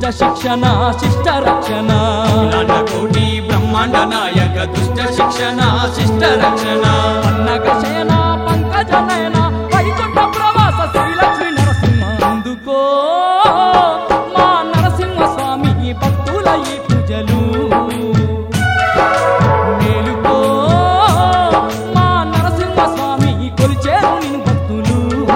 శిక్షణ శిష్ట రక్షణ కోటి బ్రహ్మాండ నాయక దుష్ట శిక్షణ శిష్ట రక్షణ పన్నగ శయన పంకజ నయన వైకుంఠ ప్రవాస శ్రీలక్ష్మి నరసింహ అందుకో మా నరసింహ స్వామి భక్తుల ఈ పూజలు మేలుకో మా నరసింహ స్వామి కొలిచేరు నిన్ను భక్తులు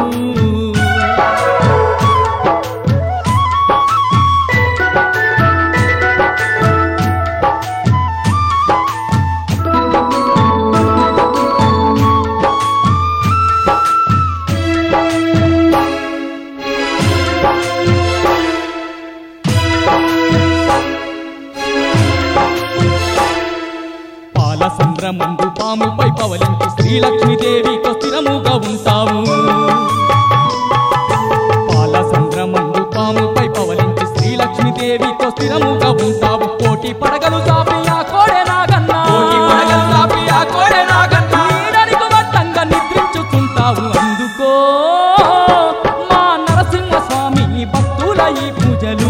పాల సంద్రమందు పాముపై పవలించి శ్రీలక్ష్మీదేవితో స్థిరముగా ఉంటావు పాల సంద్రమందు పాముపై పవలించి శ్రీలక్ష్మీదేవితో స్థిరముగా ఉంటావు కోటి పడగలు చాపి ఆ కోడే నాగన్నా కోటి పడగలు చాపి ఆ కోడే నాగన్నా. నీడనికి వట్టంగా నిద్రించుతుంటావు అందుకో మా నరసింహ స్వామి భక్తుల ఈ పూజలు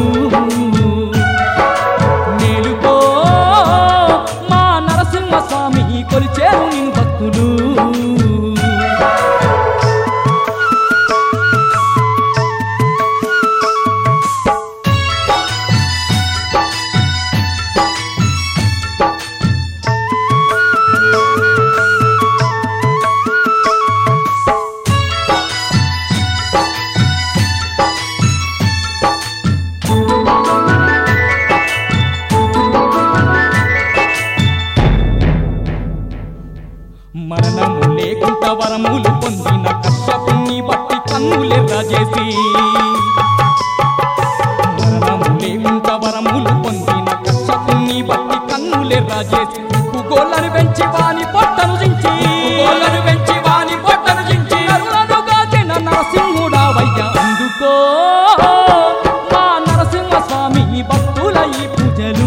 మేలుకో మా నరసింహ స్వామి కొలిచేరు నిన్ను భక్తులు మరణము లేకుండా వరములు పొందిన కశ్యపుణ్ణి బట్టి కన్నులెర్ర చేసి మరణము లేకుండా వరములు పొందిన కశ్యపుణ్ణి బట్టి కన్నులెర్ర చేసి గోళ్ళను పెంచి వాని పొట్టను చించి కోళ్ళను పెంచి వాని పొట్టను చించి నరులను కాచిన నరసింహుడా వయ్య అందుకో మా నరసింహ స్వామి భక్తుల ఈ పూజలు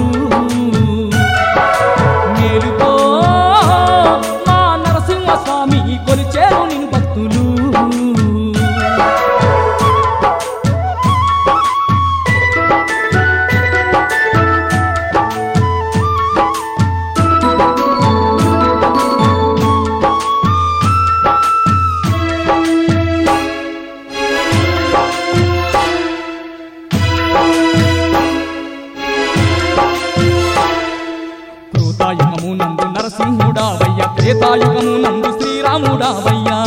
మేలుకో మా నరసింహ స్వామి కొలిచేరు నిన్ను భక్తులు కృతాయుగము నందు నరసింహుడావయ్య త్రేతాయుగము నందు శ్రీరాముడావయ్యా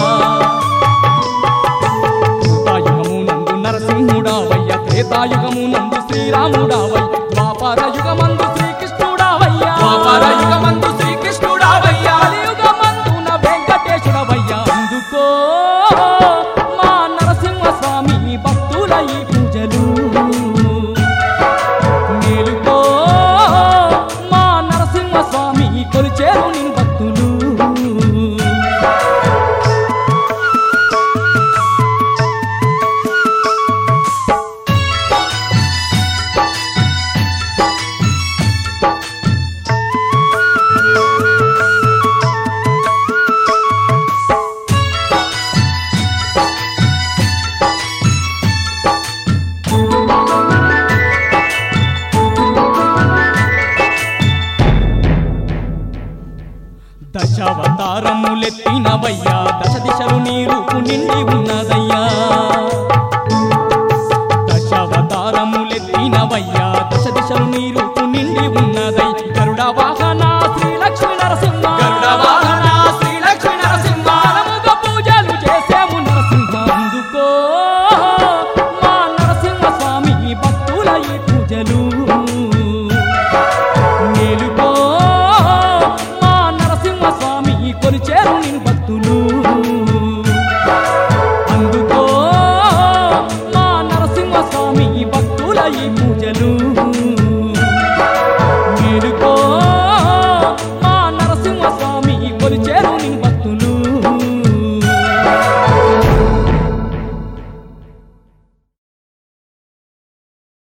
కృతాయుగము నందు నరసింహుడావయ్య త్రేతాయుగము నందు శ్రీరాముడావయ్య ద్వాపర యుగమందు శ్రీకృష్ణుడావయ్యా ద్వాపర యుగమందు శ్రీకృష్ణుడావయ్యా కలియుగమందున వెంకటేశ్వరవయ్య అందుకో మా నరసింహ స్వామి భక్తుల ఈ పూజలు మేలుకో మా నరసింహ స్వామి కొలిచేరు నిన్ను భక్తులు దశావతారములెత్తినవయ్యా దశ దిశలు నీ రూపు నిండి ఉన్నదయ్యా దశావతారములెత్తినవయ్యా దశ దిశలు నీ రూపు నిండి ఉన్నదై గరుడ వాహన శ్రీలక్ష్మి నరసింహ గరుడ వాహన శ్రీలక్ష్మి నరసింహ మనముగా పూజలు చేసేము నరసింహ అందుకో మా నరసింహ స్వామి భక్తుల ఈ పూజలు మేలుకో మా నరసింహ స్వామి కొలిచే